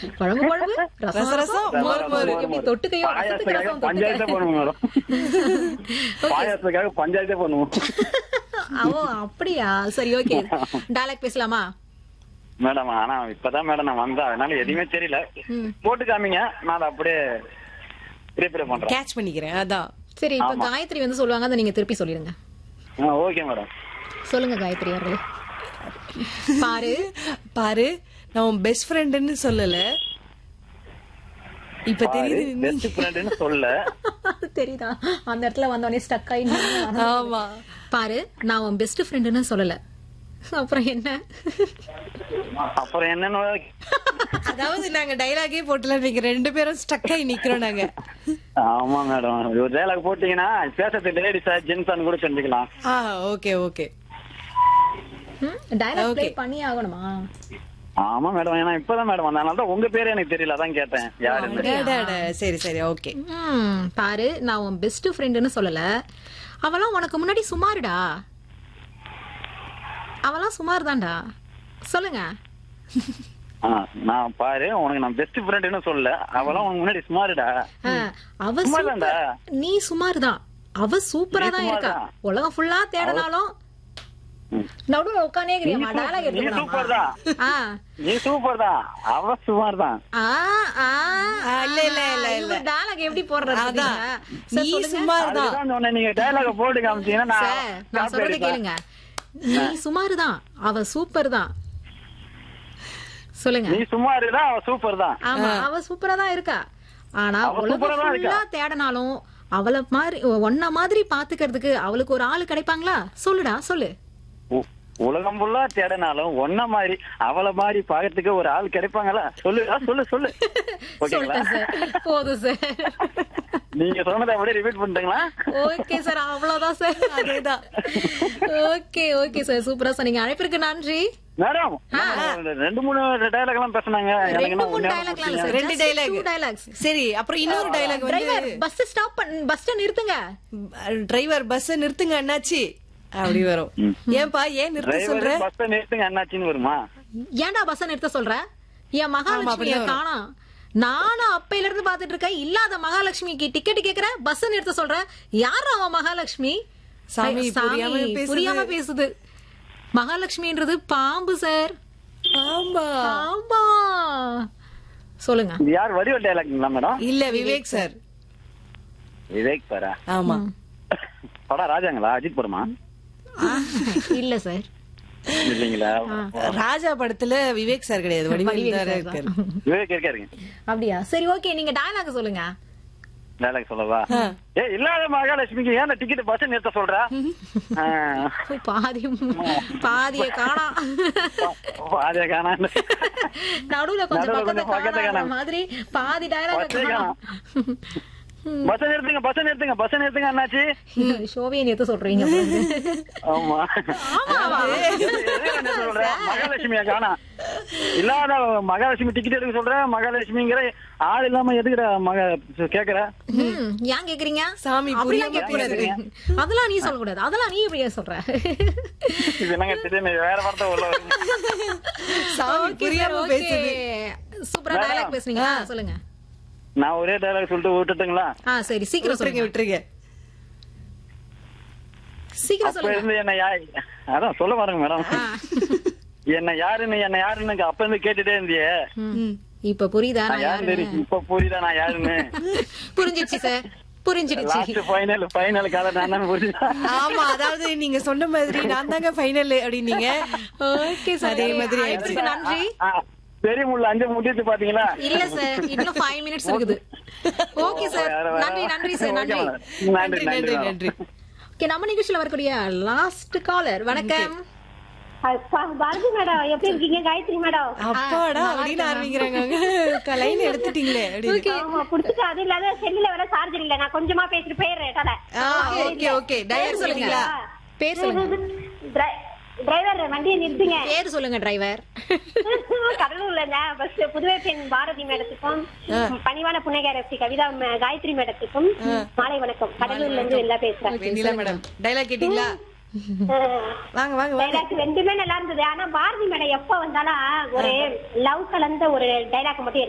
குழம்பு குழம்பு ரசம் ரசம், ரசம் மோர் மோர் எப்படி தொட்டுக்கையோ ரசத்துக்கு பாயாசத்துக்காக ரசம் பஞ்சாயத்தே தொட்டுக்க பண்ணுவோம் மேடம் பாயாசத்துக்காக பஞ்சாயத்தே பண்ணுவோம் ஓ அப்படியா சரி ஓகே டயலாக் பேசலாமா மேடம் ஆனா இப்பதான் மேடம் நான் வந்தேன் அதனால எதுவுமே தெரியல ம். போட்டு காமிங்க நான் அதை அப்படியே ப்ரிப்பேர் பண்றேன் கேட்ச் பண்ணிக்கிறேன் அதான் சரி இப்ப ஆமா. காயத்ரி வந்து சொல்லுவாங்க அதை நீங்க திருப்பி சொல்லிடுங்க ஓகே மேடம் சொல்லுங்க காயத்ரி அவர்களே பாரு பாரு நான் உன் பெஸ்ட் ஃப்ரெண்டுன்னு சொல்லல இப்ப தெரியுது நீ- பெஸ்ட் ஃப்ரெண்ட்னு சொல்ல தெரியுதா அந்த இடத்துல வந்தோடனே ஸ்டக் ஆகி நின்னு வரணும். ஆமா பாரு நான் உன் பெஸ்ட் ஃப்ரெண்டுன்னு சொல்லல அப்புறம் என்ன அப்புறம் என்னன்னு அதாவது நாங்க டைலாகே போட்டுல நீங்க ரெண்டு பேரும் ஸ்டக் ஆகி நிக்கிறோம் நாங்க ஆமா மேடம் ஒரு டைலாக் போட்டீங்கன்னா பேசுறது லேடிஸா ஜென்ஸான்னு கூட தெரிஞ்சுக்கலாம் ஆ okay okay dialogue play Okay. பண்ணி ஆகணுமா ஆமா மேடம் ஏன்னா இப்பதான் மேடம் வந்தேன் அதனால தான் உங்க பேரு எனக்கு தெரியல அதான் கேட்டேன் யாருன்னு சரி சரி ஓகே ம், பாரு நான் உன் பெஸ்ட் ஃப்ரெண்டுன்னு சொல்லல அவளாம் உனக்கு முன்னாடி சுமாருடா அவளாம் சுமார் தான்டா சொல்லுங்க ஆ, நான் பாரு உனக்கு நான் பெஸ்ட் ஃப்ரெண்ட்னு சொல்ல அவளாம் உனக்கு முன்னாடி சுமாருடா ஆ, அவ சுமார் சூப்பர் தான்டா. நீ சுமார் தான் அவ சூப்பரா நீ தான் சுமார் இருக்கா தான். உலகம் ஃபுல்லா தேடினாலும் ம். நடுவுல உட்கானே இருக்கிறியம்மா நீ டயலாக் சூ- நீ சூப்பர் தான். ஆ நீ சூப்பர் தான் அவ சுமார் தான் ஆ ஆ ஆ, இல்ல, இல்ல, இல்ல, இல்ல. டயலாக் எப்படி போடுறது அதான் பாத்தீங்களா? சார், நீ சொல்லுங்க. சுமார் தான் அதுதான் சொன்னேன் நீங்க டைலாக போட்டு காமிச்சீங்கன்னா சார் நான் நான் சொல்றத copy கேளுங்க நீ சுமார் தான் அவ சூப்பர் தான் சொல்லுங்க நீ சுமார் தான் அவ சூப்பர் தான் ஆமா அவ சூப்பரா தான் இருக்கா ஆனா அவ உலகம் சூப்பரா தான் இருக்கா. ஃபுல்லா தேடனாலும் அவள மாதிரி ஒன்ன மாதிரி பாத்துக்கிறதுக்கு அவளுக்கு ஒரு ஆளு கிடைப்பாங்களா சொல்லுடா சொல்லு உ- உலகம் ஃபுல்லா தேடனாலும் ஒன்ன மாதிரி அவள மாதிரி பாக்கிறதுக்கு ஒரு ஆள் கிடைப்பாங்களா சொல்லு ஆ, சொல்லு சொல்லு ஓகேங்களா சொல்லிட்டேன் சார் போதும் சார் நீங்க சொன்னதை அப்படியே ரிப்பீட் பண்ணிட்டீங்களா ஓகே சார் அவ்வளவுதான் சார் அதேதான் ஓகே ஓகே சார் சூப்பரா சொன்னீங்க அழைப்பிற்கு நன்றி மேடம் ரெண்டு மூணு டைலாக் எல்லாம் பேசுனாங்க எனக்கு ரெண்டு என்ன மூணு ஒண்ணே டயலாக்லாம் ஒண்ணு இல்ல சார் ரெண்டு dialogue. டைலாக்ஸ் சரி அப்புறம் இன்னொரு டைலாக் டிரைவர் வந்து பஸ் ஸ்டாப் பஸ் நிறுத்துங்க டிரைவர் பஸ் நிறுத்துங்க அண்ணாச்சி அப்படி வரும் ஏன்பா ஏன் நிறுத்த சொல்ற டிரைவர் பஸ் நிறுத்துங்க அண்ணாச்சின்னு வருமா ஏன்டா பஸ் நிறுத்த சொல்ற என் ஆமா, மகாலட்சுமிய அப்படிதான் வரும். காணோம் நானும் அப்பையில இருந்து பாத்துட்டு இருக்கேன் இல்லாத மகாலட்சுமிக்கு டிக்கெட் கேக்குற பஸ் நிறுத்த சொல்ற யார் அவன் மகாலட்சுமி சாமி, ஐ, சாமி, புரியாம பேசுது. புரியாம பேசுது மகாலட்சுமின்றது பாம்பு சார் ஆமா ஆமா சொல்லுங்க இது யார் வடிவல் டைலாக்ங்களா மேடம் இல்ல விவேக் சார் விவேக் சாரா ஆமா படம் ராஜாங்களா அஜித் படமா இல்ல சார் இல்லைங்களா ராஜா படத்துல விவேக் சார் கிடையாது வடிவேல் வடிவேல் தான் சார் இருக்காரு தான். விவேக் இருக்காருங்க அப்படியா சரி ஓகே நீங்க டயலாக் சொல்லுங்க டைலாக் சொல்லவா ஏ இல்லாத மகாலட்சுமிக்கு ஏன் டிக்கெட் பஸ் நிறுத்த சொல்ற ஆ, பாதி பாதிய காணா அதே காணா நடுவுல கொஞ்சம் நடுவுல பக்கத்தை கொஞ்சம் பக்கத்தை காணாத காணோம். மாதிரி பாதி டயலாக் பஸ்ஸே காணோம். பஸ் நிறுத்துங்க பஸ் நிறுத்துங்க பஸ் நிறுத்துங்க அண்ணாச்சி ஷோவியை நிறுத்த சொல்றீங்க ஆமா ஆமாவா? எது என்ன சொல்ற? மகாலட்சுமியா காணா இல்லாத மகாலட்சுமி டிக்கெட் எடுக்க சொல்ற மகாலட்சுமிங்கிற ஆள் இல்லாம எதுக்குற மக கேக்குற ம், ஏன் கேக்குறீங்க சாமி, அப்படிலாம் புரியாம கேட்கக்கூடாது அதெல்லாம் நீ சொல்லக்கூடாது அதெல்லாம் நீ இப்படியே சொல்ற இது என்னங்க திடீர்னு வேற வார்த்தை உள்ள வருது சாமி Okay, புரியாம sir, okay. பேசுது சூப்பரா மேடம். டயலாக் பேசுனீங்க ஆ, சொல்லுங்க நான் ஒரே டைலாக் சொல்லிட்டு விட்டுட்டுங்களா ஆ சரி சீக்கிரம் விட்டுருங்க சொல்லுங்க விட்டுருங்க சீக்கிரம் அப்ப சொல்லுங்க இருந்து என்ன யா அதான் சொல்ல பாருங்க மேடம் ஆ. என்ன யாருன்னு என்ன யாருன்னு அப்ப இருந்து கேட்டுட்டே இருந்தியே ம். இப்ப புரியுதா நான் நான் யாருன்னு யாருன்னு தெரியும் இப்ப புரியுதா நான் யாருன்னு புரிஞ்சிடுச்சு சார் புரிஞ்சிடுச்சு லாஸ்ட் ஃபைனல் ஃபைனல் கதை நான் தான் புரியுதா ஆமா அதாவது நீங்க சொன்ன மாதிரி நான் தாங்க ஃபைனல் அப்படின்னீங்க ஓகே சார் அதே மாதிரி ஆயிடுச்சு. அழைப்புக்கு நன்றி ஆ, பெரிய முள்ள அஞ்சு முட்டிட்டு பாத்தீங்களா இல்ல சார் இன்னும் ஃபைவ் மினிட்ஸ் இருக்குது ஓகே சார் வேற, வேற. நன்றி நன்றி சார் நன்றி ஓகே, மேடம். நன்றி நன்றி நன்றி ஓகே நம்ம நிகழ்ச்சியில வரக்கூடிய லாஸ்ட் காலர் வணக்கம் அப்பா, பாரதி மேடம் எப்படி இருக்கீங்க காயத்ரி மேடம் அப்பாடா அப்படின்னு ஆரம்பிக்கிறாங்க லைன் எடுத்துட்டீங்களே அப்படின்னு ஆமா புடிச்சுட்டு அது இல்லாத செல்லுல வேற சார்ஜர் இல்ல நான் கொஞ்சமா பேசிட்டு போயிடுறேன் கதை ஓகே ஓகே பேர் டயர் சொல்லுங்க சொல்லுங்களா பேர் சொல்லுங்க டிரைவர் வண்டியை நிறுத்துங்க பேர் சொல்லுங்க டிரைவர் கடலூர்ல பஸ் புதுவை பெண் பாரதி மேடத்துக்கும் பணிவான புன்னகரசி கவிதா ம- காயத்ரி மேடத்துக்கும் மாலை வணக்கம் கடலூர்ல இருந்து எல்லாம் பேசுறேன் வெண்ணிலா மேடம் டைலாக் கேட்டீங்களா வாங்க வாங்க வாங்க டைலாக் ரெண்டுமே நல்லா இருந்தது ஆனா பாரதி மேடம் எப்ப வந்தாலும் ஒரு லவ் கலந்த ஒரு டைலாக் மட்டும்